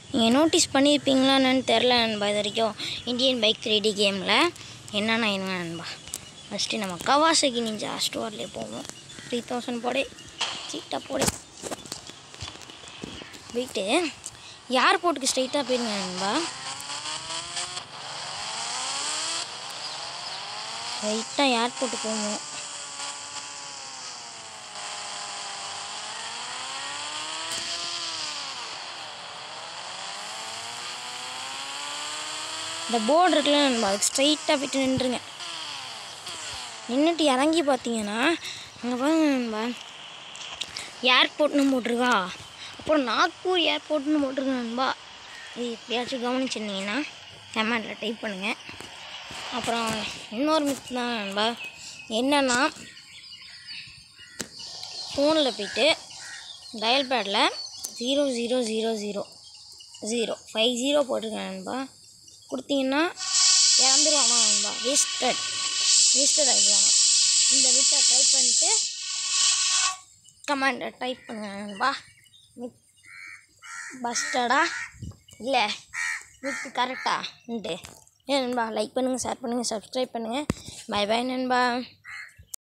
நீங்கள் நோட்டீஸ் பண்ணியிருப்பீங்களான்னு தெரில நண்பா இது வரைக்கும் இந்தியன் பைக் த்ரீ டி கேமில் என்னென்னா என்ன நண்பா ஃபஸ்ட்டு நம்ம கவாசகி நிஞ்சா ஸ்டோர்லேயே போவோம் த்ரீ தௌசண்ட் போடு சீட்டாக போடு போயிட்டு ஏர்போர்ட்டுக்கு ஸ்ட்ரைட்டாக போயிருங்க நண்பா ஸ்ட்ரைட்டாக ஏர்போர்ட்டு போகணும் இந்த போர்டு இருக்குல்ல நண்பா அதுக்கு ஸ்ட்ரைட்டாக போயிட்டு நின்றுங்க நின்றுட்டு இறங்கி பார்த்தீங்கன்னா அங்கே பாருங்க நண்பா ஏர்போர்ட்னு போட்டிருக்கா அப்புறம் நாக்பூர் ஏர்போர்ட்னு போட்டிருக்கா நண்பா இது எப்படியாச்சும் கவனிச்சிருந்தீங்கன்னா கமெண்டில் டைப் பண்ணுங்கள் அப்புறம் இன்னொரு மித் தான் நண்பா என்னென்னா ஃபோனில் போயிட்டு டயல் பேடில் zero zero zero zero zero five zero போட்டிருக்கேன் நண்பா கொடுத்தீங்கன்னா இறந்துருவானா நண்பா வேஸ்டட் வேஸ்டட் ஆகிடுவானா இந்த விட்டை ட்ரை பண்ணிட்டு கமெண்டை டைப் பண்ணுங்க நண்பா மித் பஸ்டடா இல்லை மித் கரெக்டான்ட்டு ஏன் நண்பா லைக் பண்ணுங்கள் ஷேர் பண்ணுங்கள் சப்ஸ்கிரைப் பண்ணுங்கள் பை பை நண்பா